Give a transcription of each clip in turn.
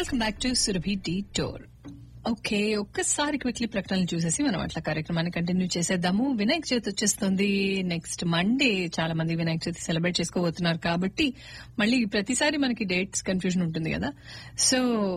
Welcome back to Surabhi టీ టోర్ okay ఒక్కసారి క్విక్లీ ప్రకటనలు చూసేసి మనం అట్లా కార్యక్రమాన్ని కంటిన్యూ చేసేద్దాము వినాయక చవితి వచ్చేస్తుంది నెక్స్ట్ మండే చాలా మంది వినాయక చవితి సెలబ్రేట్ చేసుకోబోతున్నారు కాబట్టి మళ్ళీ ప్రతిసారి మనకి డేట్స్ కన్ఫ్యూజన్ ఉంటుంది కదా సో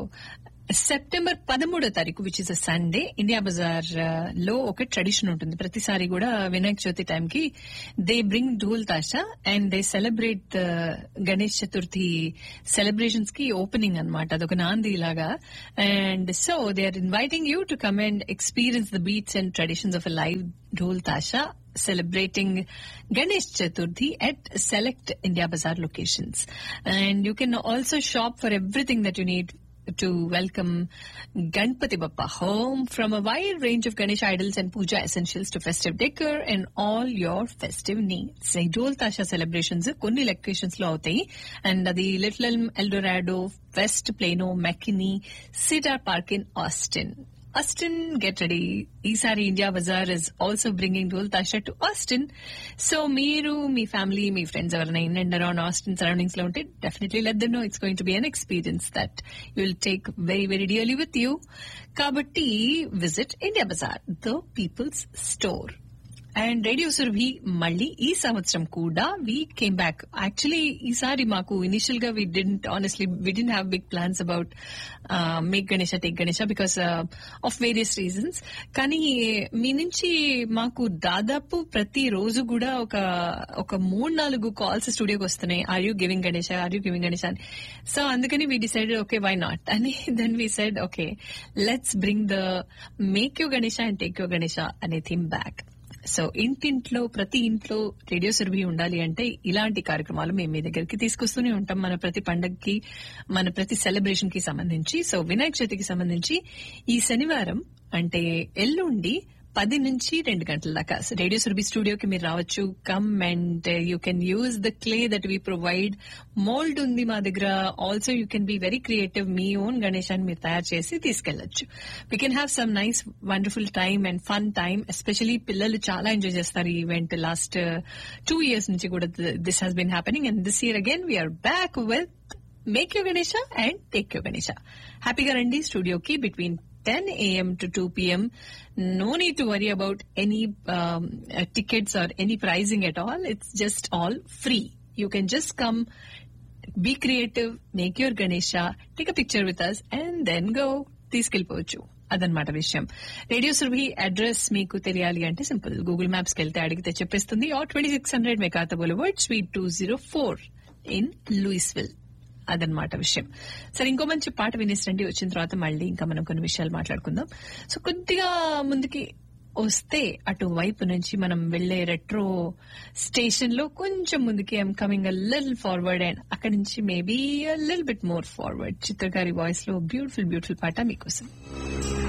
సెప్టెంబర్ పదమూడో తారీఖు which is a Sunday India Bazaar లో ఒక ట్రెడిషన్ ఉంటుంది ప్రతిసారి కూడా వినాయక చవితి టైంకి they bring dhol tasha and they celebrate Ganesh Chaturthi celebrations కి ఓపెనింగ్ అనమాట అదొక నాంది లాగా and so they are inviting you to come and experience the beats and traditions of a live dhol tasha celebrating Ganesh Chaturthi at select India Bazaar locations. And you can also shop for everything that you need to welcome Ganpati Bappa home from a wide range of Ganesh idols and puja essentials to festive decor and all your festive needs. ఈ dhol tasha celebrations కొన్ని locations లో అవుతాయి and అది Little Eldorado West Plano McKinney Cedar Park in Austin Austin get ready ఈసారి India Bazaar is also bringing dhol tasha to Austin so మీరు మీ family మీ friends ఎవరైనా in and around Austin surroundings లో ఉంటే definitely let them know it's going to be an experience that you will take very very dearly with you కాబట్టి visit India Bazaar the people's store and radio Surabhi మళ్ళీ ఈ సంవత్సరం కూడా we came back actually ఈసారి మాకు initial గా we didn't honestly we didn't have big plans about make Ganesha take Ganesha because of various reasons కానీ మీ నుంచి మాకు దాదాపు ప్రతి రోజు కూడా ఒక ఒక మూడు నాలుగు కాల్స్ స్టూడియోకి వస్తున్నాయి are you giving Ganesha are you giving Ganesha అని సో అందుకని we decide okay why not అని then we side okay let's bring the make you Ganesha and take you Ganesha అనే థీమ్ బ్యాక్ సో ఇంటింట్లో ప్రతి ఇంట్లో రేడియో సురభి ఉండాలి అంటే ఇలాంటి కార్యక్రమాలు మేము మీ దగ్గరికి తీసుకొస్తూనే ఉంటాం మన ప్రతి పండగకి మన ప్రతి సెలబ్రేషన్ కి సంబంధించి సో వినాయక చవితికి సంబంధించి ఈ శనివారం అంటే ఎల్లుండి పది నుంచి రెండు గంటల దాకా రేడియో సురభి స్టూడియోకి మీరు రావచ్చు come and you can use the clay that we provide mould ఉంది మా దగ్గర also you can be very creative మీ ఓన్ గణేశాన్ని మీరు తయారు చేసి తీసుకెళ్లొచ్చు we can have some nice wonderful time and fun time especially పిల్లలు చాలా ఎంజాయ్ చేస్తారు ఈ ఈవెంట్ లాస్ట్ టూ ఇయర్స్ నుంచి కూడా this has been happening and this year again we are back with make you Ganesha and take you Ganesha హ్యాపీగా రండి స్టూడియోకి between 10 a.m. to 2 p.m. No need to worry about any um, uh, tickets or any pricing at all. It's just all free. You can just come, be creative, make your Ganesha, take a picture with us, and then go. తీసుకెళ్ళిపోవచ్చు అదనమాట విషయం radio Surabhi address మీకు తెలియాలి అంటే simple Google మ్యాప్స్కి వెళ్తే అడిగితే చెప్పేస్తుంది or twenty six hundred McCarthy boulevard suite two zero four in Louisville అదనమాట విషయం సరే ఇంకో మంచి పాట వినేసండి వచ్చిన తర్వాత మళ్ళీ ఇంకా మనం కొన్ని విషయాలు మాట్లాడుకుందాం సో కొద్దిగా ముందుకి వస్తే అటువైపు నుంచి మనం వెళ్లే రెట్రో స్టేషన్ లో కొంచెం ముందుకి I'm coming a lil forward and అక్కడి నుంచి maybe lil bit more forward చిత్రకారి వాయిస్ లో బ్యూటిఫుల్ బ్యూటిఫుల్ పాట మీకోసం